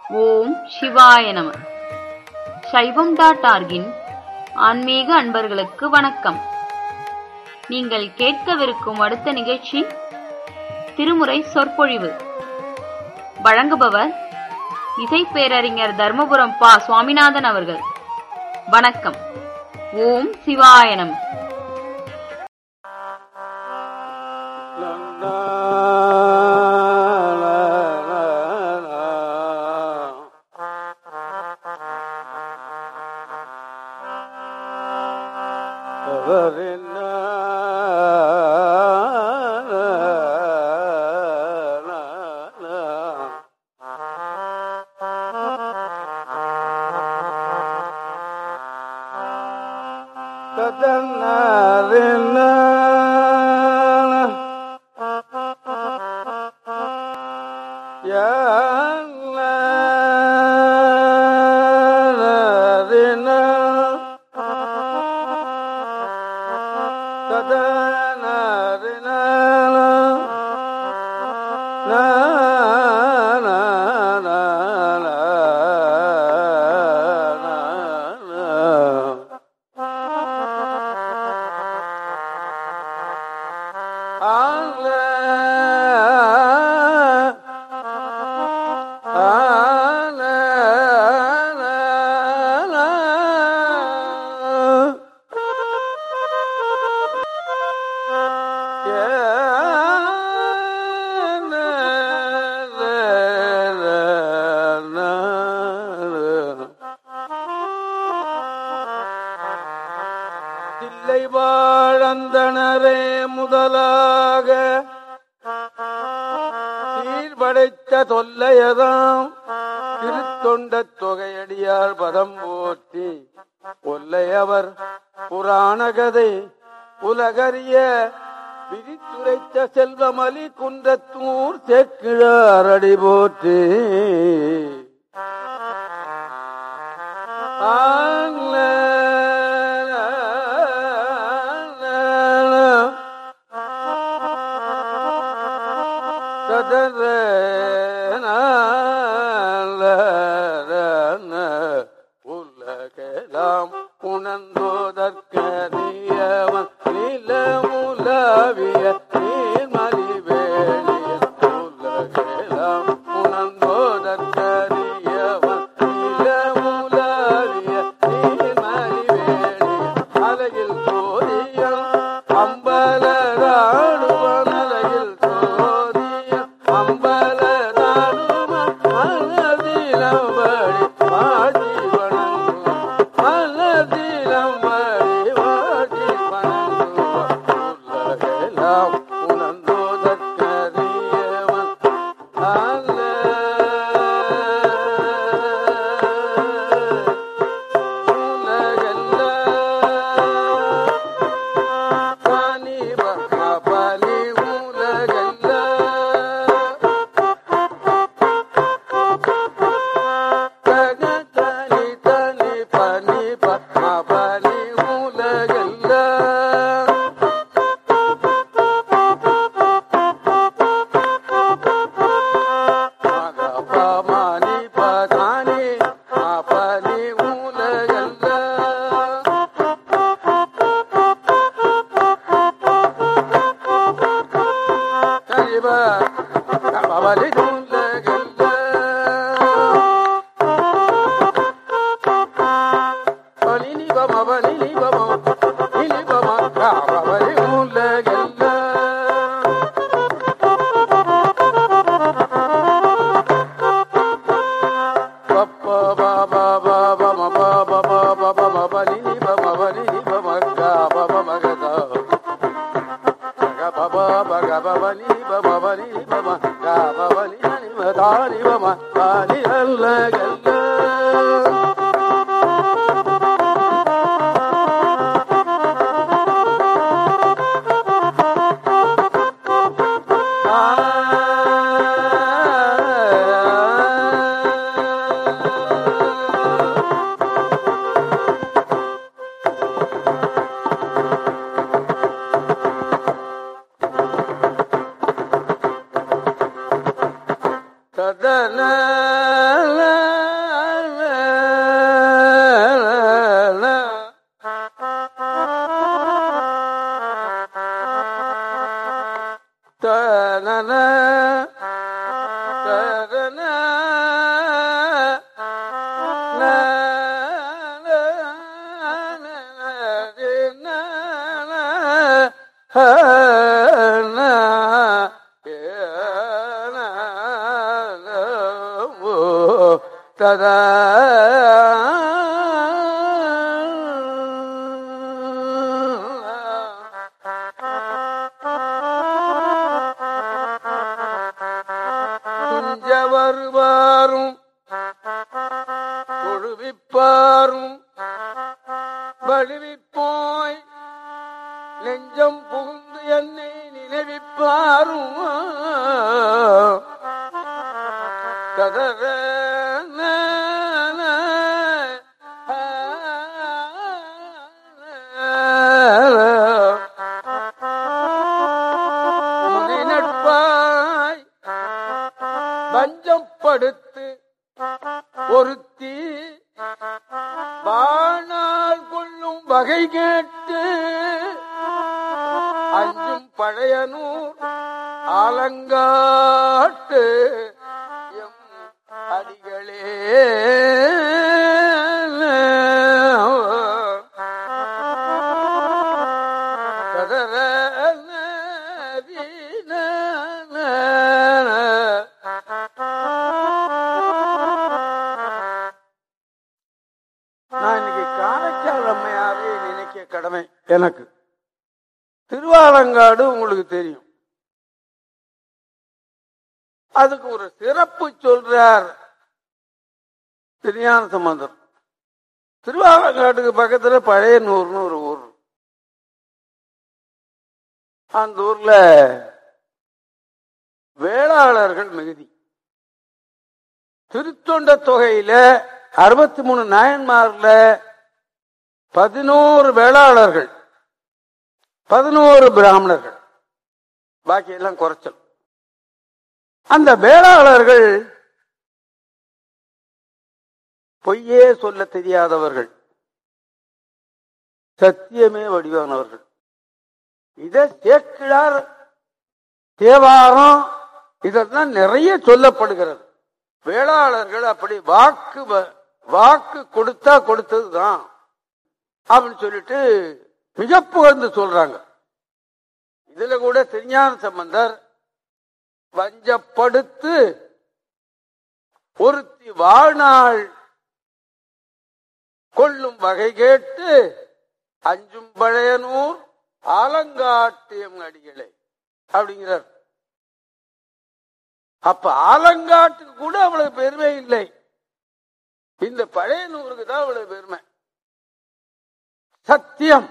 ஓம் சிவாய நம சைவம் டாட் ஆர்கின் ஆன்மீக அன்பர்களுக்கு வணக்கம் நீங்கள் கேட்கவிருக்கும் அடுத்த நிகழ்ச்சி திருமுறை சொற்பொழிவு வழங்குபவர் இசை பேரறிஞர் தர்மபுரம் பா சுவாமிநாதன் அவர்கள் வணக்கம் ஓம் சிவாய நம தில்லை வாழந்தனரே முதலாக சீர்படைத்த தொல்லையதாம் திருத்தொண்ட தொகையடியார் பதம் போற்றி கொல்லையவர் புராண கதை உலகறிய விரித்துரைத்த செல்வமலி குன்றத்தூர் சேக்கிழார் அடி போற்றி உலகெல்லாம் உணர்ந்தோதற்கரியவன் நிலமுலவிய நீர்மலி வேளிய உலகெல்லாம் உணர்ந்தோதற்கரியவன் நிலமுலவிய நீர்மலி வேளிய அலகில் சோதியம் அம்பலராடுவன் அலகில் சோதியம் அம்பலராடுவன் மனதிலம்படி பாடி வணங்கும் மனதிலம்படி பாடி வணங்கும் உலகெல்லாம் உணர்ந்தோதற்கரியவன் அல்ல உலகெல்லாம் பனி பலி உலகெல்லாம் தனி தனி பனி பலி உலகெல்லாம் மகபமணி பதானி அப்பனி உலகெல்லாம் கரிப கபவலி உலகெல்லாம் பலினி பம பலினி பம இனி பம கபவலி உலகெல்லாம் ததன ததா துஞ்ச வருவாரும் தொழுவிப்பாரும் வழுவிப்போய் நெஞ்சம் புகுந்து என்னை நினைவிப்பாரும் கதற முனை நட்பாய் வஞ்சப்படுத்து ஒருத்தி வாணால் கொள்ளும் வகை கேட்டு அஞ்சும் பழையனூர் ஆலங்காட்டு எம் அடிகளே கதற நான் இன்னைக்கு காரைக்கால் அம்மையாரே நினைக்க கடமை எனக்கு திருவாலங்காடு உங்களுக்கு தெரியும் அதுக்கு ஒரு சிறப்பு சொல்றார் திருஞான சம்பந்தர் திருவாலங்காட்டுக்கு பக்கத்துல பழைய நூறுன்னு ஒரு ஊர் அந்த ஊர்ல வேளாளர்கள் மிகுதி திருத்தொண்ட தொகையில அறுபத்தி மூணு நாயன்மார்ல பதினோரு வேளாளர்கள் பதினோரு பிராமணர்கள் பாக்கி எல்லாம் குறைச்சல் அந்த வேளாளர்கள் பொய்யே சொல்ல தெரியாதவர்கள் சத்தியமே வடிவானவர்கள் இத சேக்கிழார் தேவாரம் இதெல்லாம் நிறைய சொல்லப்படுகிறது வேளாளர்கள் அப்படி வாக்கு வ- வாக்கு கொடுத்தா கொடுத்ததுதான் அப்படின்னு சொல்லிட்டு மிக புகழ்ந்து சொல்றாங்க இதுல கூட திருஞான சம்பந்தர் வஞ்சப்படுத்து ஒருத்தி வாழ்நாள் கொள்ளும் வகை கேட்டு அஞ்சும் பழையனூர் ஆலங்காட்டியம் அடிகளே அப்படிங்கிறார் அப்ப ஆலங்காட்டுக்கு கூட அவ்வளவு பெருமை இல்லை இந்த பழைய நூறுக்கு தான் அவ்வளவு பெருமை சத்தியம்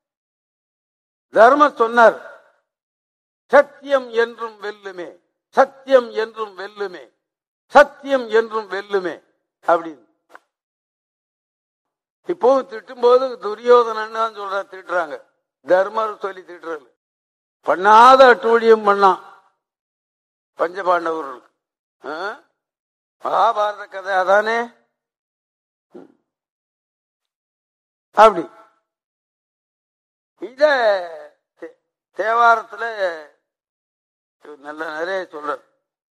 தர்ம சொன்னார் சத்தியம் என்றும் வெல்லுமே சத்தியம் என்றும் வெல்லுமே சத்தியம் என்றும் வெல்லுமே அப்படின்னு இப்போவும் திட்டும் போது துரியோதனன் தான் சொல்ற திட்டுறாங்க தர்மர் சொல்லி திட்டுறது பண்ணாத அட்டூழியம் பண்ணான் பஞ்சபாண்டவர்களுக்கு ஆ? மகாபாரத கதை அதானே அப்படி இத தே- தேவாரத்துல இவர் நல்ல நிறைய சொல்றார்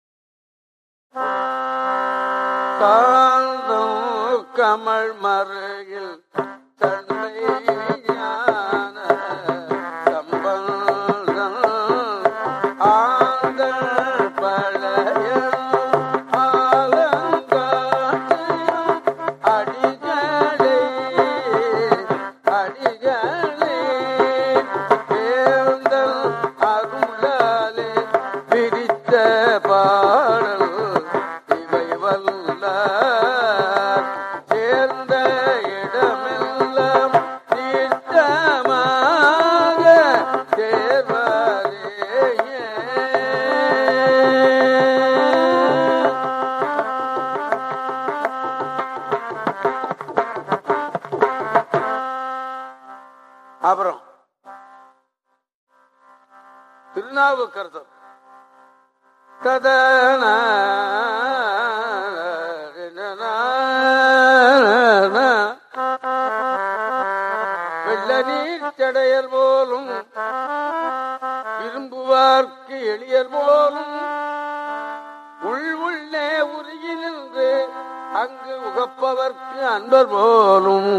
சாந்தம் கமல் மருகில் தன்னை ஞான சம்பந்தம் ஆந்தல் பழைய ஆலங்காட்டியம் அடிகளே அடிகளே வேந்தல் அருளாலே விரித்த பாடல் இவை வல்ல சேர்ந்த இடமெல்லாம் தீர்த்தமாக தேர்வாரே அப்புறம் திருநாவுக்கரசர் ததன வெள்ள நீர் சடையர் போலும் விரும்புவார்க்கு எளியர் போலும் உள் உள்ளே உருகி நின்று அங்கு உகப்பவர்க்கு அன்பர் போலும்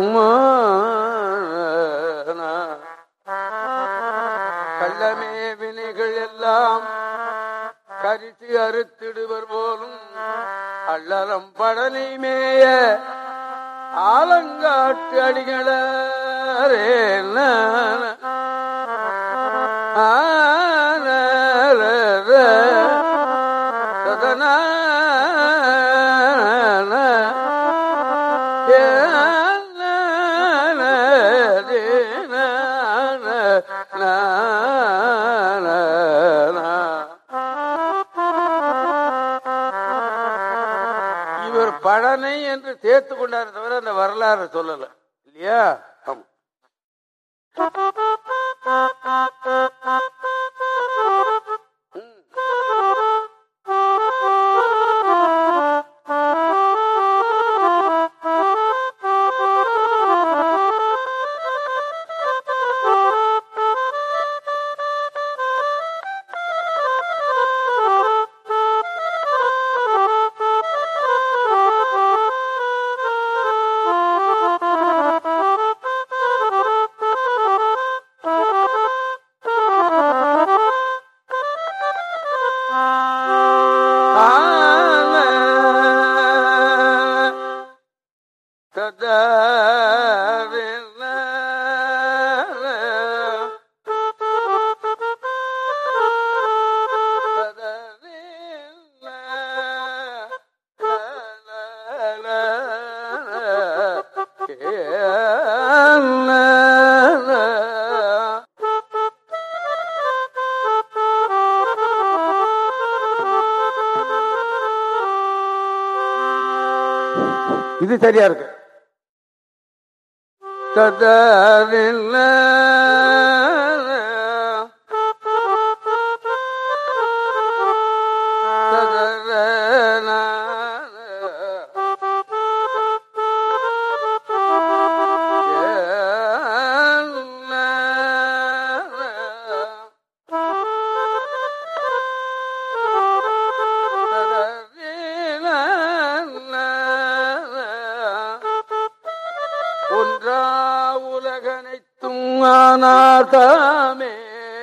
கள்ளமே வினைகள் எல்லாம் கரித்து அறுத்திடுவர் போலும் அள்ளரம் படனை மேய ஆலங்காட்டு அடிகளே சதன இவர் பழனை என்று சேர்த்து கொண்டாரு தவிர அந்த வரலாறு சொல்லல இல்லையா ஆமா இது சரியா இருக்கு ததரில்ல ஒன்றா உலகனைத்தும் ஆனாதாமே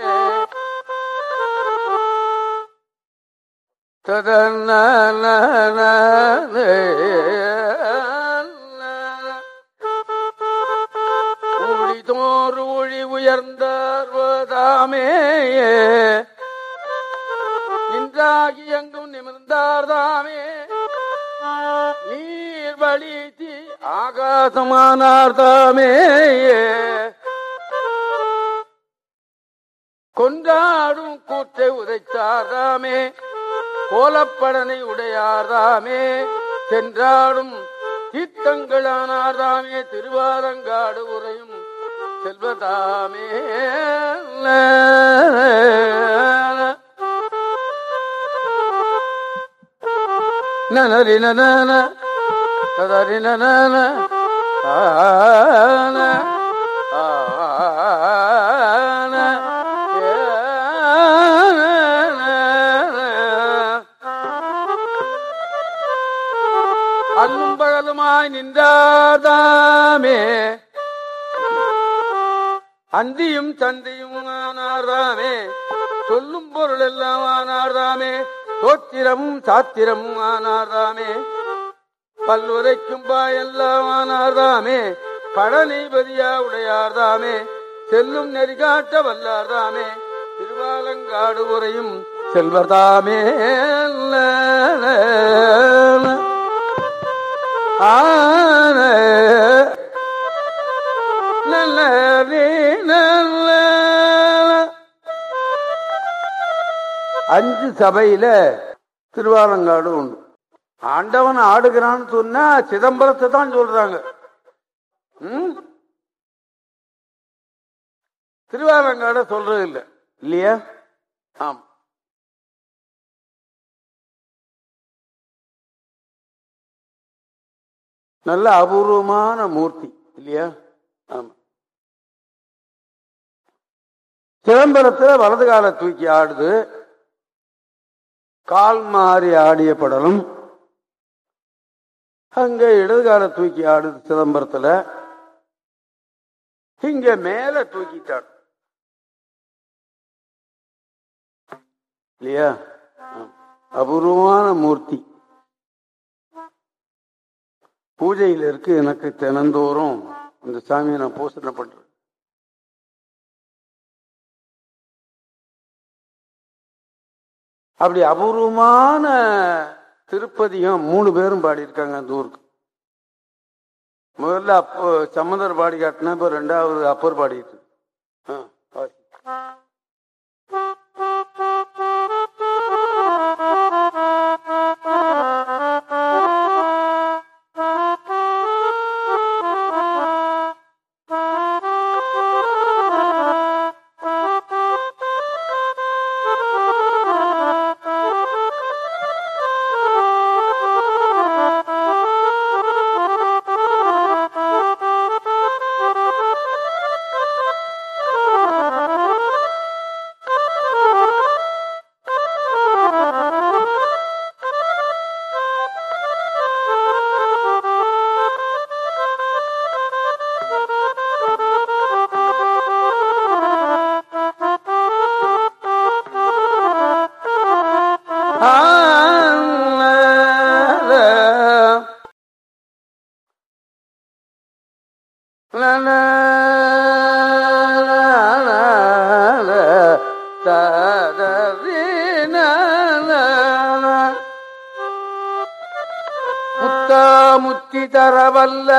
ஊழிதோறு ஒளி உயர்ந்தார்வதாமே இன்றாகி எங்கும் நிமிர்ந்தார்தாமே நீர் வழித்தி ஆகாசமானார்தாமே கொண்டாடும் கூற்றை உதைத்தார்தாமே கோலப்படனை உடையார்தாமே சென்றாடும் தீர்த்தங்களானார்தாமே திருவாரங்காடு உரையும் செல்வதாமே நனரி நன ததரி நன ஆன ஆன அல்லும் பகலுமாய் நின்றாதாமே அந்தியும் சந்தையும் ஆனார்தாமே சொல்லும் பொருள் எல்லாம் ஆனார்தாமே தோத்திரமும் சாத்திரமும் ஆனார்தாமே பல்லுரைக்கும் பாயெல்லாம் ஆனார்தாமே பழனிபதியா உடையார்தாமே செல்லும் நெறிகாட்ட வல்லார்தாமே திருவாலங்காடு உரையும் செல்வர்தாமே ஆன நல்ல நல்ல அஞ்சு சபையில திருவாலங்காடு உண்டு ஆண்டவன் ஆடுகிறான்னு சொன்னா சிதம்பரத்தை தான் சொல்றாங்க ம்? திருவாலங்காட சொல்றது இல்ல இல்லையா ஆம் நல்ல அபூர்வமான மூர்த்தி இல்லையா ஆமா சிதம்பரத்துல வலது காலை தூக்கி ஆடுது கால் மாறி ஆடிய படலும் அங்க இடது காலை தூக்கி ஆடுது சிதம்பரத்துல இங்க மேல தூக்கிட்டாடு இல்லையா அபூர்வமான மூர்த்தி பூஜையில் இருக்கு எனக்கு தினந்தோறும் இந்த சாமியை நான் பூசணை பண்றேன் அப்படி அபூர்வமான திருப்பதியும் மூணு பேரும் பாடியிருக்காங்க அந்த ஊருக்கு முதல்ல அப்போ சம்மந்தர் பாடி காட்டினா இப்ப ரெண்டாவது அப்பர் பாடிட்டு ஆ, பாடி. ஆ, லா, லா. லா, லா, லா, லா, தா, தா, ரீ, நா, லா, லா. முத்தா முத்தி தரவல்ல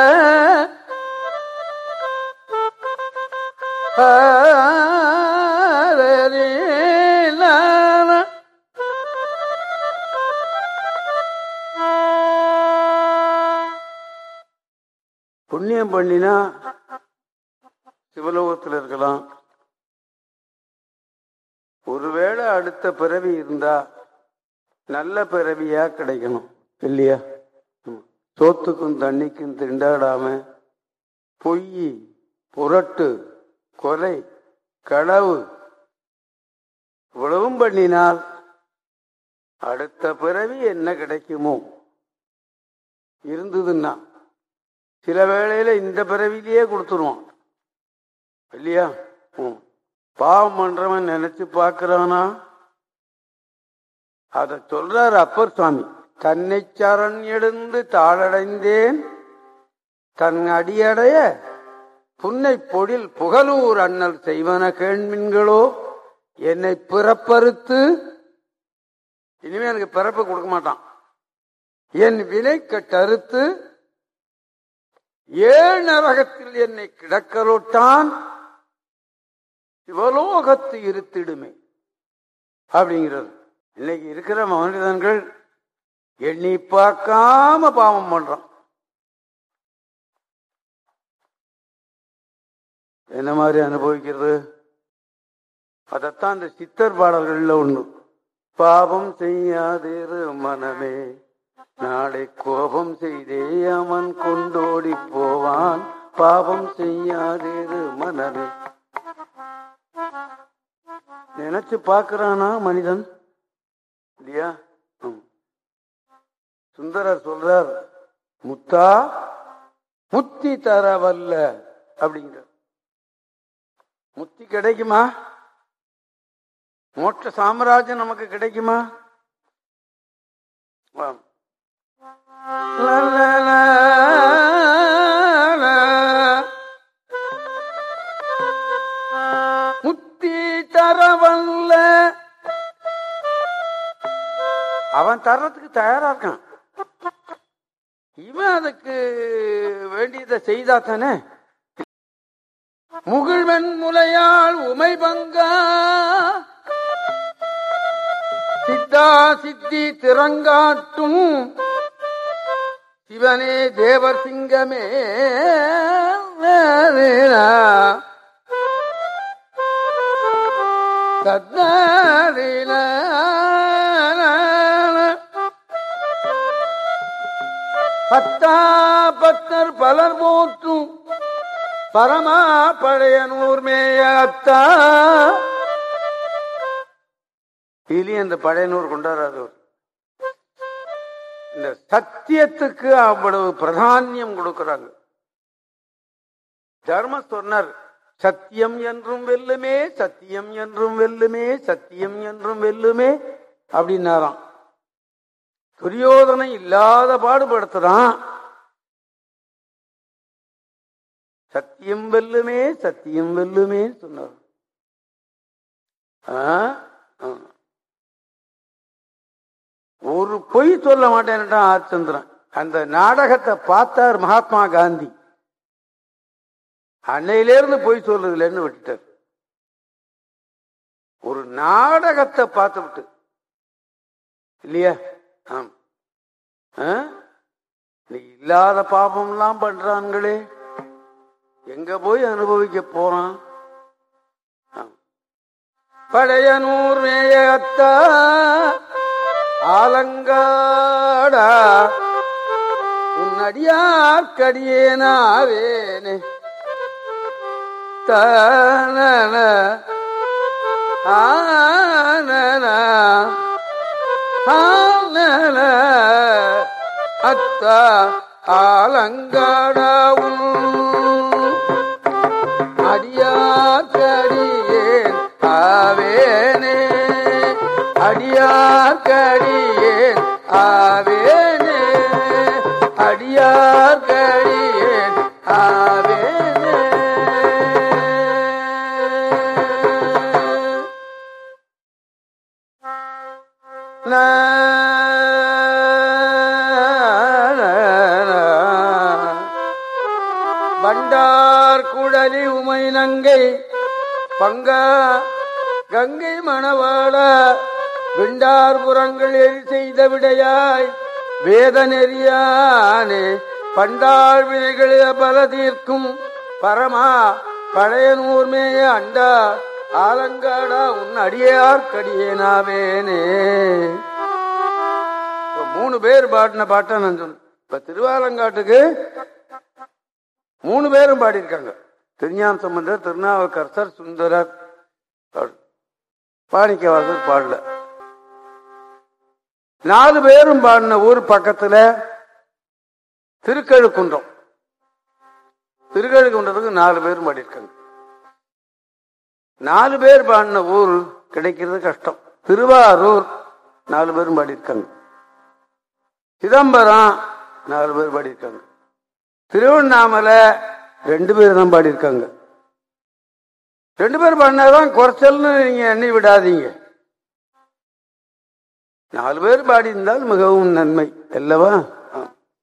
ஆ, ரீ, லா, லா. புண்ணியம் பண்ணினா சிவலோகத்தில் இருக்கலாம் ஒருவேளை அடுத்த பிறவி இருந்தா நல்ல பிறவியா கிடைக்கணும் இல்லையா ம். சோத்துக்கும் தண்ணிக்கும் திண்டாடாம பொய் புரட்டு கொலை களவு இவ்வளவும் பண்ணினால் அடுத்த பிறவி என்ன கிடைக்குமோ இருந்ததுன்னா சில வேளையில இந்த பிறவிலேயே கொடுத்துருவான் இல்லையா ம். பாவம் பண்றவன் நினைச்சு பார்க்கிறானா அத சொல்றார் அப்பர் சுவாமி தன்னை சரண் எடுந்து தாளடைந்தேன் தன் அடியடைய புன்னை பொடில் புகழூர் அண்ணல் செய்வன கேள்மின்களோ என்னை பிறப்பறுத்து இனிமே எனக்கு பிறப்பு கொடுக்க மாட்டான் என் வினை கட்டறுத்து ஏழு நரகத்தில் என்னை கிடக்கலோட்டான் சிவலோகத்து இருத்திடுமே அப்படிங்கிறது இன்னைக்கு இருக்கிற மனிதன்கள் எண்ணி பார்க்காம பாவம் பண்றான் என்ன மாதிரி அனுபவிக்கிறது அதத்தான் இந்த சித்தர் பாடல்கள்ல ஒண்ணு பாவம் செய்யாதேரு மனமே நாளை கோபம் செய்தே அவன் கொண்டோடி போவான் பாவம் செய்யாதேரு மனமே நினைச்சு பார்க்கறானா மனிதன் இல்லையா ம். சுந்தரர் சொல்றார் முத்தா முத்தி தரவல்ல அப்படிங்கிற முத்தி கிடைக்குமா மோட்ச சாம்ராஜ்யம் நமக்கு கிடைக்குமா ஆம். லா, லா, லா, லா. முத்தி தரவல்ல அவன் தர்றதுக்கு தயாரா இருக்கான் இவன் அதுக்கு வேண்டியதை செய்தா தானே முகிழ்வன் முலையாள் உமை பங்கா சித்தா சித்தி திறங்காட்டும் சிவனே தேவர் சிங்கமே பத்தா பத்தர் பலர் போற்றும் பரமா பழையனூர் மேய அத்தா இதுலயும் இந்த பழையனூர் கொண்டாடாதவர் இந்த சத்தியத்துக்கு அவ்வளவு பிராதானியம் கொடுக்கிறாங்க தர்ம சொன்னார் சத்தியம் என்றும் வெல்லுமே சத்தியம் என்றும் வெல்லுமே சத்தியம் என்றும் வெல்லுமே அப்படின்னாராம் துரியோதனை இல்லாத பாடுபடுத்துறான் சத்தியம் வெல்லுமே சத்தியம் வெல்லுமே சொன்னார் ஆ? ஆ. ஒரு பொய் சொல்ல மாட்டேன்னுட்டான் ஆச்சந்திரன் அந்த நாடகத்தை பார்த்தார் மகாத்மா காந்தி அன்னையிலிருந்து பொய் சொல்றதுலன்னு விட்டுட்டார் ஒரு நாடகத்தை பார்த்து விட்டு இல்லையா ஆம் ஆ? இன்னைக்கு இல்லாத பாபம்லாம் பண்றாங்களே எங்க போய் அனுபவிக்க போறான் ஆம். பழையனூர் மேயத்தா ஆலங்காடா உன்னடியார் கடியேனாவேனே தானன ஆனன ஆனன அத்தா ஆலங்காடாவும் அடியார்க்கடியேன் ஆவேனே அடியார்க்கடியேன் ஆவேனே அடியார்க்கடியேன் ஆவேனே பண்டார் குழலி உமை நங்கை பங்கா கங்கை மணவாள விண்டார் புறங்களில் செய்த விடையாய் வேத நெறியானே பண்டாள் வினைகளில் பல தீர்க்கும் பரமா பழையனூர் மேய அண்டா ஆலங்காடா உன் அடியார் கடியேனாவேனே இப்ப மூணு பேர் பாடின பாட்டை நான் சொன்னேன் இப்ப திருவாலங்காட்டுக்கு மூணு பேரும் பாடியிருக்காங்க திருஞான சம்பந்தர் திருநாவுக்கரசர் சுந்தரர் பாணிக்கவாசர் பாடல நாலு பேரும் பாடின ஊர் பக்கத்துல திருக்கழுக்குன்றம் திருக்கழுக்குன்றதுக்கு நாலு பேரும் பாடியிருக்காங்க நாலு பேர் பாடின ஊர் கிடைக்கிறது கஷ்டம் திருவாரூர் நாலு பேரும் பாடியிருக்காங்க சிதம்பரம் நாலு பேர் பாடியிருக்காங்க திருவண்ணாமலை ரெண்டு பேர் தான் பாடியிருக்காங்க ரெண்டு பேர் பாடினாதான் குறைச்சல்னு நீங்க எண்ணி விடாதீங்க நாலு பேர் பாடியிருந்தால் மிகவும் நன்மை அல்லவா ஆ.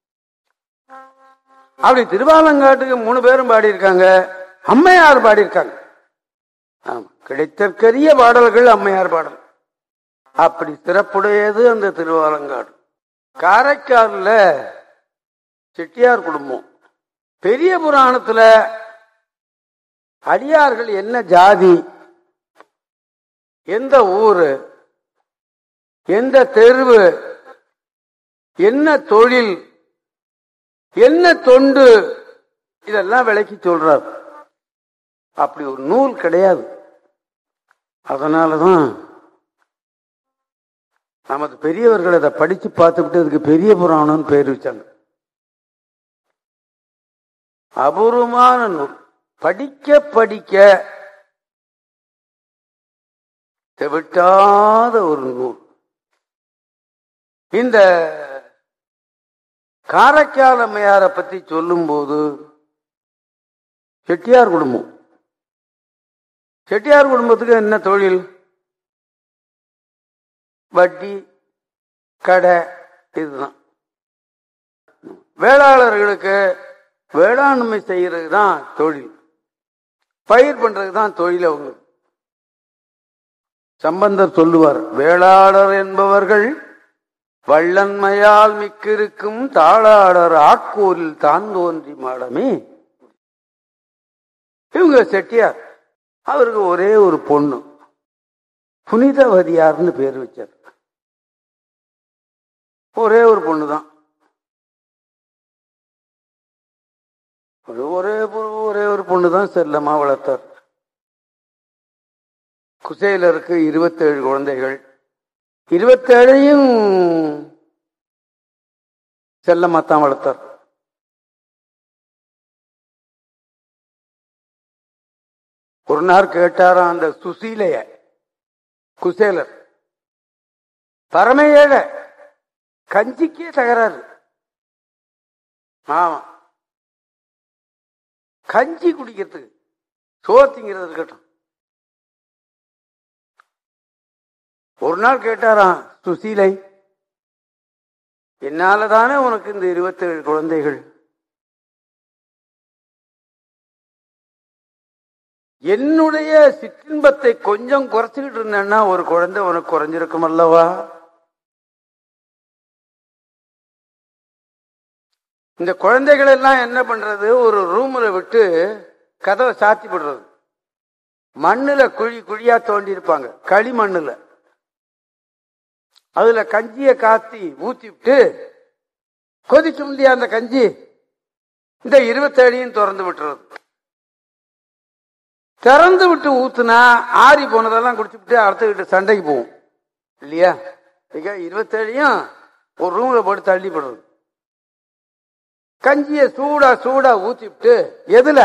அப்படி திருவாலங்காட்டுக்கு மூணு பேரும் பாடியிருக்காங்க அம்மையார் பாடியிருக்காங்க ஆமா கிடைத்தற்கரிய பாடல்கள் அம்மையார் பாடல் அப்படி சிறப்புடையது அந்த திருவாலங்காடு காரைக்கால்ல செட்டியார் குடும்பம் பெரிய புராணத்துல அடியார்கள் என்ன ஜாதி எந்த ஊரு எந்த தெருவு என்ன தொழில் என்ன தொண்டு இதெல்லாம் விளக்கி சொல்றார் அப்படி ஒரு நூல் கிடையாது அதனாலதான் நமது பெரியவர்கள் அதை படிச்சு பார்த்துவிட்டு அதுக்கு பெரிய புராணம்னு பேர் வச்சாங்க அபூர்வமான நூல் படிக்க படிக்க தெவிட்டாத ஒரு நூல் இந்த காரைக்கால் அம்மையாரை பத்தி சொல்லும்போது செட்டியார் குடும்பம் செட்டியார் குடும்பத்துக்கு என்ன தொழில் வட்டி கடை இதுதான் வேளாளர்களுக்கு வேளாண்மை செய்யறது தான் தொழில் பயிர் பண்றது தான் தொழில் அவங்க சம்பந்தர் சொல்லுவார் வேளாளர் என்பவர்கள் வள்ளன்மையால் மிக்கிருக்கும் தாளாளர் ஆக்கூரில் தான் தோன்றி மாடமே இவங்க செட்டியார் அவருக்கு ஒரே ஒரு பொண்ணு புனிதவதியார்னு பேர் வச்சார் ஒரே ஒரு பொண்ணு தான் ஒரே பொ- ஒரே ஒரு பொண்ணு தான் செல்லமா வளர்த்தார் குசேலருக்கு இருபத்தேழு குழந்தைகள் இருபத்தேழையும் செல்லமாத்தான் வளர்த்தார் ஒரு நாள் கேட்டாராம் அந்த சுசீலைய குசேலர் பரம ஏழை கஞ்சிக்கே தகராறு ஆமா கஞ்சி குடிக்கிறதுக்கு சோத்திங்கிறது இருக்கட்டும் ஒரு நாள் கேட்டாராம் சுசீலை என்னாலதானே உனக்கு இந்த இருபத்தேழு குழந்தைகள் என்னுடைய சிற்றின்பத்தை கொஞ்சம் குறைச்சுக்கிட்டு இருந்தேன்னா ஒரு குழந்தை உனக்கு குறைஞ்சிருக்கும் அல்லவா இந்த குழந்தைகள் எல்லாம் என்ன பண்றது ஒரு ரூம்ல விட்டு கதவை சாத்தி போடுறது மண்ணுல குழி குழியா தோண்டி இருப்பாங்க களி மண்ணுல அதுல கஞ்சிய காத்தி ஊத்தி விட்டு கொதிக்கும் இல்லையா அந்த கஞ்சி இந்த இருபத்தேழையும் திறந்து விட்டுறது திறந்து விட்டு ஊத்துனா ஆறி போனதெல்லாம் குடிச்சுட்டு அடுத்த வீட்டு சண்டைக்கு போகும் இல்லையா இருபத்தேழையும் ஒரு ரூம்ல போட்டு தள்ளி போடுறது கஞ்சிய சூடா சூடா ஊத்திவிட்டு எதுல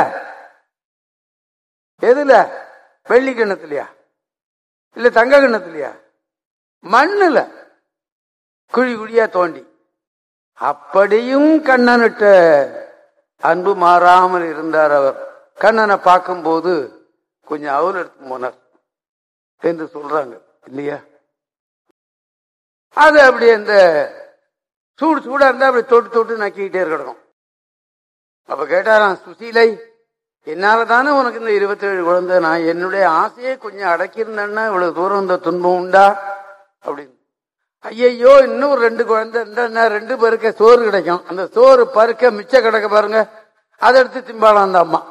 எதுல வெள்ளி கிண்ணத்துலயா இல்ல தங்க கிண்ணத்துலயா மண்ணுல குழி குழியா தோண்டி அப்படியும் கண்ணனிட்ட அன்பு மாறாமல் இருந்தார் அவர் கண்ணனை பார்க்கும்போது கொஞ்சம் அவல் எடுத்து போனார் என்று சொல்றாங்க இல்லையா அது அப்படி அந்த சூடு சூடா இருந்தா அப்படி தொட்டு தொட்டு நக்கிக்கிட்டே இருக்கணும் அப்ப கேட்டாராம் சுசீலை என்னால தானே உனக்கு இந்த இருபத்தேழு குழந்தை நான் என்னுடைய ஆசையை கொஞ்சம் அடக்கியிருந்தேன்னா இவ்வளவு தூரம் இந்த துன்பம் உண்டா அப்படின்னு ஐயையோ இன்னும் ரெண்டு குழந்தை இருந்தா ரெண்டு பேருக்கு சோறு கிடைக்கும் அந்த சோறு பருக்க மிச்ச கிடக்க பாருங்க அதை எடுத்து திம்பாலாம் அந்த அம்மா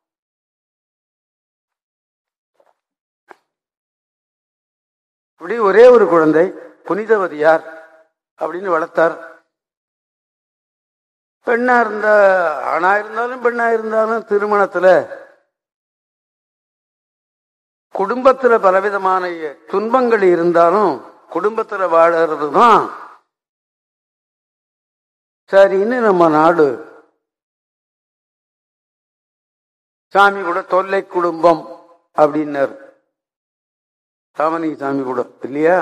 இப்படி ஒரே ஒரு குழந்தை புனிதவதியார் அப்படின்னு வளர்த்தார் பெண்ணா இருந்தா ஆணா இருந்தாலும் பெண்ணா இருந்தாலும் திருமணத்துல குடும்பத்துல பலவிதமான துன்பங்கள் இருந்தாலும் குடும்பத்துல வாழறது தான் சரின்னு நம்ம நாடு சாமி கூட தொல்லை குடும்பம் அப்படின்னாரு சாமணி சாமி கூட இல்லையா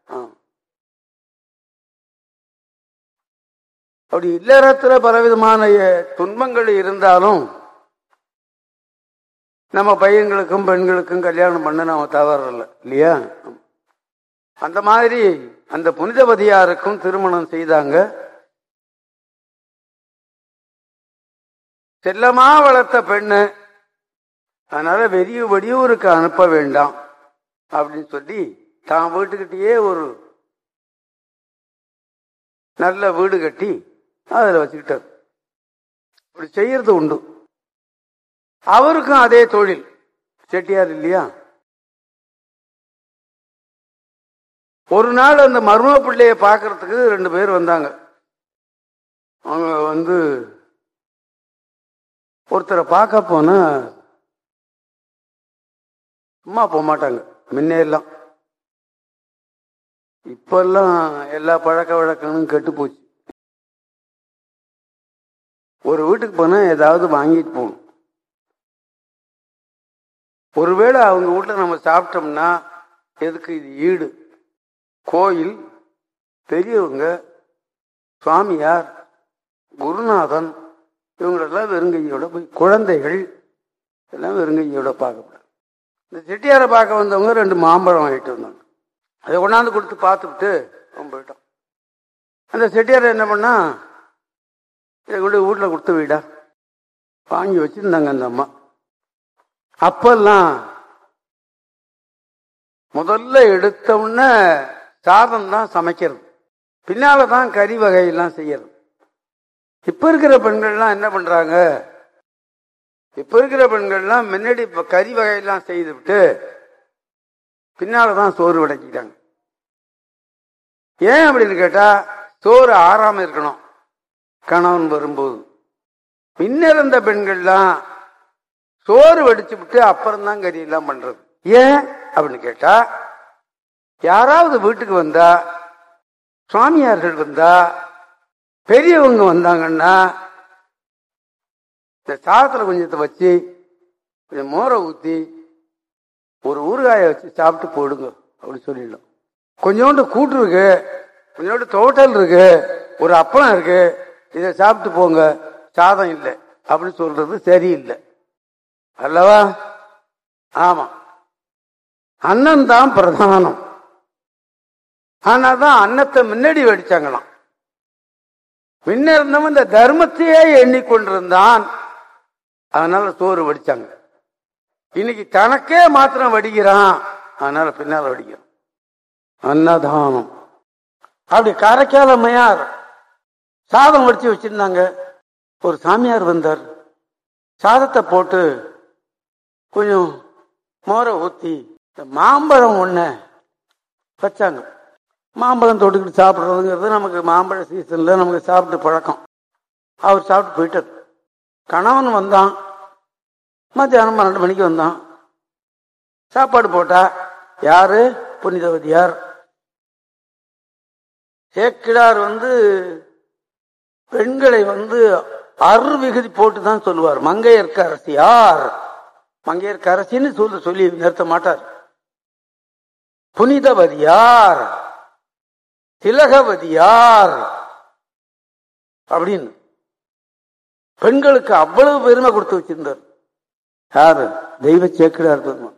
அப்படி இல்லறத்துல பலவிதமான துன்பங்கள் இருந்தாலும் நம்ம பையன்களுக்கும் பெண்களுக்கும் கல்யாணம் பண்ண நாம தவறல இல்லையா அந்த மாதிரி அந்த புனிதவதியாருக்கும் திருமணம் செய்தாங்க செல்லமா வளர்த்த பெண்ணு அதனால வெறிய வெளியூருக்கு அனுப்ப வேண்டாம் அப்படின்னு சொல்லி தான் வீட்டுக்கிட்டேயே ஒரு நல்ல வீடு கட்டி அதில் வச்சுக்கிட்டார் இப்படி செய்யறது உண்டு அவருக்கும் அதே தொழில் செட்டியார் இல்லையா ஒரு நாள் அந்த மர்ம பிள்ளைய பாக்குறதுக்கு ரெண்டு பேர் வந்தாங்க அவங்க வந்து ஒருத்தரை பார்க்க போனா சும்மா போக மாட்டாங்க முன்னையெல்லாம் இப்பெல்லாம் எல்லா பழக்க வழக்கங்களும் கெட்டு போச்சு ஒரு வீட்டுக்கு போனா ஏதாவது வாங்கிட்டு போகணும் ஒருவேளை அவங்க வீட்டுல நம்ம சாப்பிட்டோம்னா எதுக்கு இது ஈடு கோயில் பெரியவங்க சுவாமியார் குருநாதன் இவங்களெல்லாம் வெறுங்கையோட போய் குழந்தைகள் எல்லாம் வெறுங்கையோட பார்க்கப்படும் இந்த செட்டியாரை பார்க்க வந்தவங்க ரெண்டு மாம்பழம் வாங்கிட்டு வந்தாங்க அதை கொண்டாந்து கொடுத்து பார்த்துக்கிட்டு அவன் போயிட்டான் அந்த செட்டியார் என்ன பண்ணா இதை கொண்டு வீட்டில் கொடுத்து வீடா வாங்கி வச்சிருந்தாங்க அந்த அம்மா அப்பெல்லாம் முதல்ல எடுத்த உடனே சாதம் தான் சமைக்கிறது பின்னால தான் கறி வகையெல்லாம் செய்யறது இப்ப இருக்கிற பெண்கள்லாம் என்ன பண்றாங்க இப்ப இருக்கிற பெண்கள்லாம் முன்னாடி இப்ப கறி வகையெல்லாம் செய்து விட்டு பின்னாலதான் சோறு விளக்கிட்டாங்க ஏன் அப்படின்னு கேட்டா சோறு ஆறாம இருக்கணும் கணவன் வரும்போது பின்னிறந்த பெண்கள்லாம் சோறு வடிச்சு விட்டு அப்புறம் தான் கறி எல்லாம் பண்றது ஏன் அப்படின்னு கேட்டா யாராவது வீட்டுக்கு வந்தா சுவாமியார்கள் வந்தா பெரியவங்க வந்தாங்கன்னா இந்த சாதத்துல கொஞ்சத்தை வச்சு கொஞ்சம் மோரை ஊத்தி ஒரு ஊறுகாயை வச்சு சாப்பிட்டு போடுங்க அப்படின்னு சொல்லிடலாம் கொஞ்சோண்டு கூட்டு இருக்கு கொஞ்சோண்டு தோட்டல் இருக்கு ஒரு அப்பளம் இருக்கு இதை சாப்பிட்டு போங்க சாதம் இல்லை அப்படின்னு சொல்றது சரியில்லை அல்லவா ஆமா அன்னம் தான் பிரதானம் ஆனாதான் அன்னத்தை முன்னாடி வெடிச்சாங்களாம் முன்ன இருந்தவன் இந்த தர்மத்தையே எண்ணிக்கொண்டிருந்தான் அதனால சோறு வடிச்சாங்க இன்னைக்கு தனக்கே மாத்திரம் வடிக்கிறான் அதனால பின்னால வடிக்கிறான் அன்னதானம் அப்படி காரைக்கால அம்மையார் சாதம் வடிச்சு வச்சிருந்தாங்க ஒரு சாமியார் வந்தார் சாதத்தை போட்டு கொஞ்சம் மோரை ஊத்தி இந்த மாம்பழம் ஒண்ணு வச்சாங்க மாம்பழம் தொட்டுக்கிட்டு சாப்பிட்றதுங்கிறது நமக்கு மாம்பழ சீசன்ல நமக்கு சாப்பிட்டு பழக்கம் அவர் சாப்பிட்டு போயிட்டார் கணவன் வந்தான் மத்தியானம் பன்னெண்டு மணிக்கு வந்தான் சாப்பாடு போட்டா யாரு புனிதவதியார் சேக்கிடார் வந்து பெண்களை வந்து அரு விகுதி போட்டு தான் சொல்லுவார் மங்கையர்க்கு அரசியார் மங்கையர்க்கு அரசின்னு சொல்லி சொல்லி நிறுத்த மாட்டார் புனிதவதியார் திலகவதியார் அப்படின்னு பெண்களுக்கு அவ்வளவு பெருமை கொடுத்து வச்சிருந்தார் யாரு தெய்வ சேக்கிடார் பெருமான்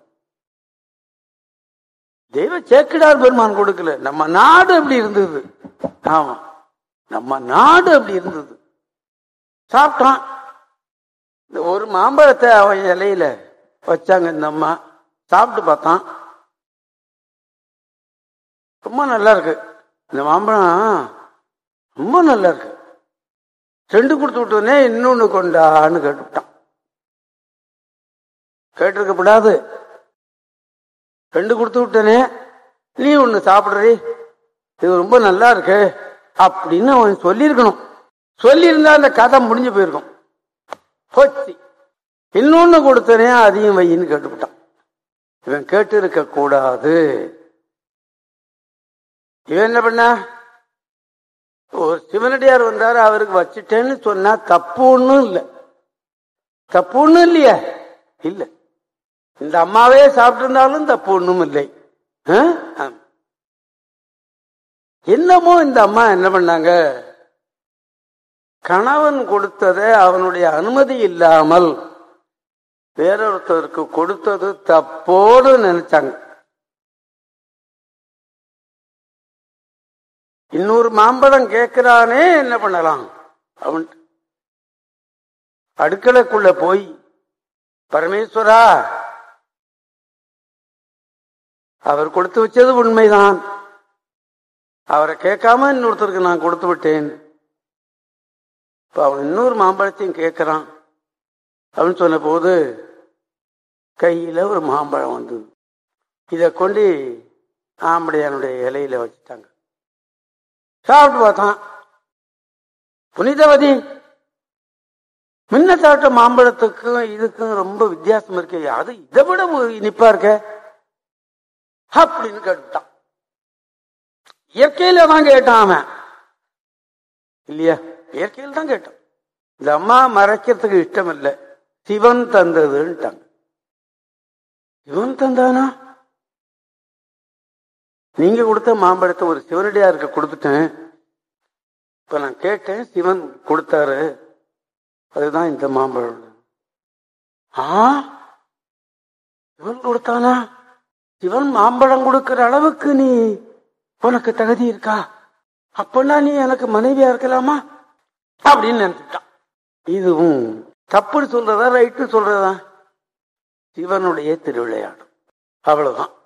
தெய்வ சேக்கிடார் பெருமான் கொடுக்கல நம்ம நாடு அப்படி இருந்தது ஆமா நம்ம நாடு அப்படி இருந்தது சாப்பிட்டான் இந்த ஒரு மாம்பழத்தை அவன் இலையில வச்சாங்க இந்த அம்மா சாப்பிட்டு பார்த்தான் ரொம்ப நல்லா இருக்கு இந்த மாம்பழம் ரொம்ப நல்லா இருக்கு ரெண்டு கொடுத்து விட்டோன்னே இன்னொன்னு கொண்டான்னு கேட்டுவிட்டான் கேட்டிருக்கப்படாது ரெண்டு கொடுத்து விட்டனே நீ ஒன்னு சாப்பிடுறி இது ரொம்ப நல்லா இருக்கு அப்படின்னு அவன் சொல்லியிருக்கணும் சொல்லியிருந்தா அந்த கதை முடிஞ்சு போயிருக்கும் போச்சு இன்னொன்னு கொடுத்தனே அதையும் வையின்னு கேட்டுவிட்டான் இவன் கேட்டு இருக்க கூடாது இவன் என்ன பண்ண ஒரு சிவனடியார் வந்தாரு அவருக்கு வச்சுட்டேன்னு சொன்னா தப்பு ஒண்ணும் இல்லை தப்பு ஒண்ணும் இல்லையா இல்ல இந்த அம்மாவே சாப்பிட்டு இருந்தாலும் தப்பு ஒண்ணும் இல்லை ஆ? ஆம். என்னமோ இந்த அம்மா என்ன பண்ணாங்க கணவன் கொடுத்ததை அவனுடைய அனுமதி இல்லாமல் வேறொருத்தருக்கு கொடுத்தது தப்போடு நினைச்சாங்க இன்னொரு மாம்பழம் கேட்கிறானே என்ன பண்ணலாம் அவன் அடுக்கலைக்குள்ள போய் பரமேஸ்வரா அவர் கொடுத்து வச்சது உண்மைதான் அவரை கேட்காம இன்னொருத்தருக்கு நான் கொடுத்து விட்டேன் இப்ப அவன் இன்னொரு மாம்பழத்தையும் கேட்கிறான் அப்படின்னு சொன்ன போது கையில ஒரு மாம்பழம் வந்தது இதை கொண்டு ஆம்படையானுடைய இலையில வச்சுட்டாங்க சாப்பிட்டு பார்த்தான் புனிதவதி முன்ன சாப்பிட்ட மாம்பழத்துக்கும் இதுக்கும் ரொம்ப வித்தியாசம் இருக்கு அது இதை விட ஒரு இனிப்பா இருக்க அப்படின்னு கேட்டுட்டான் இயற்கையில தான் கேட்டான் அவன் இல்லையா இயற்கையில் தான் கேட்டான் இந்த அம்மா மறைக்கிறதுக்கு இஷ்டம் இல்லை சிவன் தந்ததுன்ட்டாங்க சிவன் தந்தானா நீங்க கொடுத்த மாம்பழத்தை ஒரு சிவனடியாருக்கு கொடுத்துட்டேன் இப்ப நான் கேட்டேன் சிவன் கொடுத்தாரு அதுதான் இந்த மாம்பழம் ஆ சிவன் கொடுத்தானா சிவன் மாம்பழம் கொடுக்கிற அளவுக்கு நீ உனக்கு தகுதி இருக்கா அப்பனா நீ எனக்கு மனைவியா இருக்கலாமா அப்படின்னு நினைச்சுட்டான் இதுவும் தப்புன்னு சொல்றதா ரைட்டு சொல்றதா சிவனுடைய திருவிளையாடும் அவ்வளவுதான்